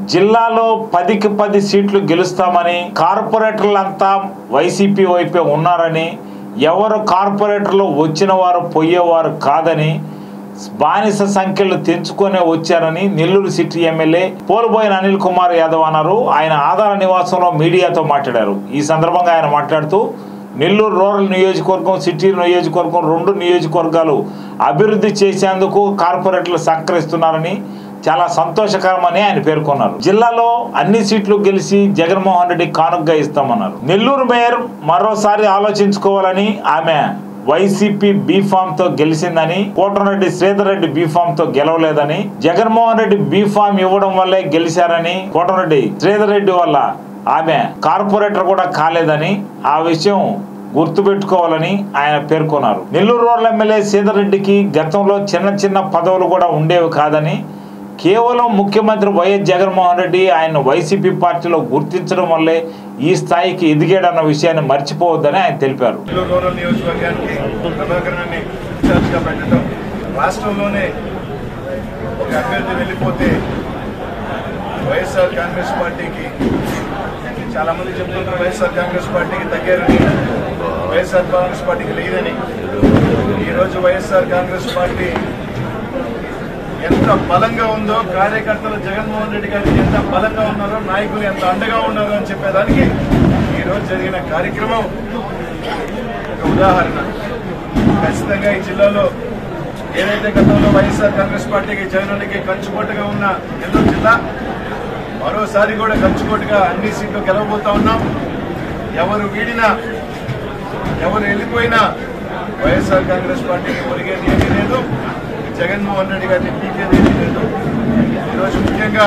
జిల్లాలో పదికి పది సీట్లు గెలుస్తామని కార్పొరేటర్లంతా వైసీపీ వైపే ఉన్నారని ఎవరు కార్పొరేటర్లు వచ్చిన వారు పోయేవారు కాదని బానిస సంఖ్యలు తెంచుకొని వచ్చారని నెల్లూరు సిటీ ఎమ్మెల్యే పోలుబోయిన అనిల్ కుమార్ యాదవ్ అన్నారు ఆయన ఆధార నివాసంలో మీడియాతో మాట్లాడారు ఈ సందర్భంగా ఆయన మాట్లాడుతూ నెల్లూరు రూరల్ నియోజకవర్గం సిటీ నియోజకవర్గం రెండు నియోజకవర్గాలు అభివృద్ధి చేసేందుకు కార్పొరేటర్లు సహకరిస్తున్నారని చాలా సంతోషకరమని ఆయన పేర్కొన్నారు జిల్లాలో అన్ని సీట్లు గెలిచి జగన్మోహన్ రెడ్డి కానుకగా ఇస్తామన్నారు నెల్లూరు మేయర్ మరోసారి ఆలోచించుకోవాలని ఆమె వైసీపీ బీఫామ్ తో గెలిచిందని కోటరెడ్డి శ్రీధర్ రెడ్డి బీఫామ్ తో గెలవలేదని జగన్మోహన్ రెడ్డి బీఫామ్ ఇవ్వడం వల్లే గెలిచారని కోటరెడ్డి శ్రీధర్ రెడ్డి వల్ల ఆమె కార్పొరేటర్ కూడా కాలేదని ఆ విషయం గుర్తుపెట్టుకోవాలని ఆయన పేర్కొన్నారు నెల్లూరు రూరల్ ఎమ్మెల్యే శ్రీధర్ రెడ్డికి గతంలో చిన్న చిన్న పదవులు కూడా ఉండేవి కాదని కేవలం ముఖ్యమంత్రి వైఎస్ జగన్మోహన్ రెడ్డి ఆయన వైసీపీ పార్టీలో గుర్తించడం వల్లే ఈ స్థాయికి ఎదిగాడన్న విషయాన్ని మర్చిపోవద్దని ఆయన తెలిపారు నెల్లూరు రూరల్ నియోజకవర్గానికి ప్రభాకరన్ని ఇన్ఛార్జ్గా పెట్టడం రాష్ట్రంలోనే ఒక అభ్యర్థి వెళ్ళిపోతే వైఎస్ఆర్ కాంగ్రెస్ పార్టీకి చాలా మంది చెప్తుంటారు వైఎస్ఆర్ కాంగ్రెస్ పార్టీకి తగ్గారని వైఎస్ఆర్ కాంగ్రెస్ పార్టీకి లేదని ఈరోజు వైఎస్ఆర్ కాంగ్రెస్ పార్టీ ఎంత బలంగా ఉందో కార్యకర్తలు జగన్మోహన్ రెడ్డి గారికి ఎంత బలంగా ఉన్నారో నాయకులు ఎంత అండగా ఉన్నారో అని చెప్పేదానికి ఈ రోజు జరిగిన కార్యక్రమం ఒక ఉదాహరణ ఖచ్చితంగా ఈ జిల్లాలో ఏదైతే గతంలో వైఎస్ఆర్ కాంగ్రెస్ పార్టీకి జగన్కి కంచుకోటగా ఉన్న నెల్లూరు జిల్లా మరోసారి కూడా కంచుకోటగా అన్ని సీట్లు గెలవబోతా ఉన్నాం ఎవరు వీడినా ఎవరు వెళ్ళిపోయినా వైఎస్ఆర్ కాంగ్రెస్ పార్టీకి ఒరిగేది ఏమీ లేదు జగన్మోహన్ రెడ్డి గారిని పీకేది ఏమీ లేదు ఈరోజు ముఖ్యంగా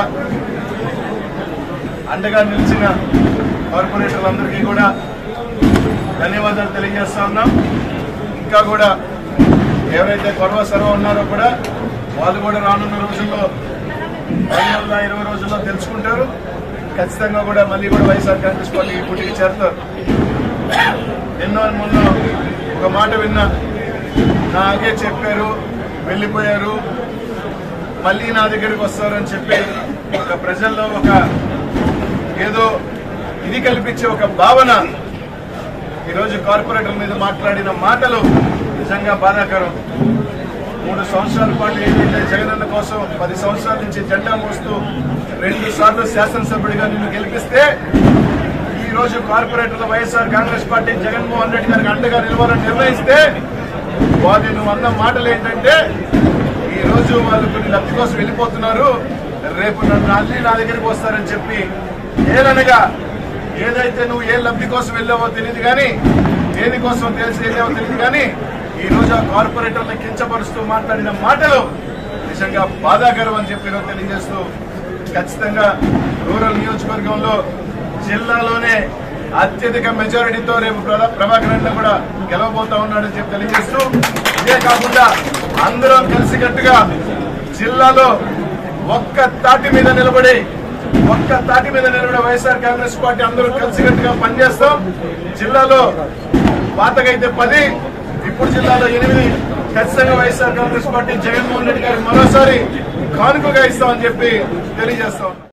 అండగా నిలిచిన కార్పొరేటర్లందరికీ కూడా ధన్యవాదాలు తెలియజేస్తా ఉన్నాం ఇంకా కూడా ఎవరైతే గొడవ సర్వ ఉన్నారో కూడా వాళ్ళు కూడా రానున్న రోజుల్లో పది నెలల ఇరవై రోజుల్లో తెలుసుకుంటారు ఖచ్చితంగా కూడా మళ్ళీ కూడా వైఎస్ఆర్ కాంగ్రెస్ పార్టీ పుట్టికి చేరుతారు ఎన్నో మొన్న ఒక మాట విన్నా నాకే చెప్పారు వెళ్ళిపోయారు మళ్ళీ నా దగ్గరికి వస్తారని చెప్పి ఒక ప్రజల్లో ఒక ఏదో ఇది కల్పించే ఒక భావన ఈరోజు కార్పొరేటర్ మీద మాట్లాడిన మాటలు నిజంగా బాధాకరం మూడు సంవత్సరాల పాటు ఏదైతే జగనన్న కోసం పది సంవత్సరాల నుంచి జెండా మోస్తూ రెండు సార్లు శాసనసభ్యుడిగా నిన్ను గెలిపిస్తే ఈ రోజు కార్పొరేటర్లు వైఎస్ఆర్ కాంగ్రెస్ పార్టీ జగన్మోహన్ రెడ్డి గారికి అండగా నిలవాలని నిర్ణయిస్తే వారి నువ్వు అన్న మాటలు ఏంటంటే ఈ రోజు వాళ్ళు కొన్ని లబ్ధి కోసం వెళ్ళిపోతున్నారు రేపు నన్ను మళ్ళీ నా దగ్గరికి వస్తారని చెప్పి ఏలనగా ఏదైతే నువ్వు ఏ లబ్ధి కోసం వెళ్ళావో తెలియదు కానీ దేనికోసం తెలిసి వెళ్ళావో తెలియదు కానీ ఈ రోజు ఆ కార్పొరేటర్లను కించపరుస్తూ మాట్లాడిన మాటలు నిజంగా బాధాకరం అని చెప్పి ఈరోజు తెలియజేస్తూ ఖచ్చితంగా రూరల్ నియోజకవర్గంలో జిల్లాలోనే అత్యధిక మెజారిటీతో రేపు ప్రభా- ప్రభాకర్ రెడ్డి కూడా గెలవబోతా ఉన్నాడని చెప్పి తెలియజేస్తూ ఇదే కాకుండా అందరం కలిసికట్టుగా జిల్లాలో ఒక్క తాటి మీద నిలబడి ఒక్క తాటి మీద నిలబడే వైఎస్ఆర్ కాంగ్రెస్ పార్టీ అందరూ కలిసికట్టుగా పనిచేస్తాం జిల్లాలో పాతకైతే పది ఇప్పుడు జిల్లాలో ఎనిమిది ఖచ్చితంగా వైఎస్ఆర్ కాంగ్రెస్ పార్టీ జగన్మోహన్ రెడ్డి గారికి మరోసారి కానుకగా ఇస్తామని చెప్పి తెలియజేస్తాం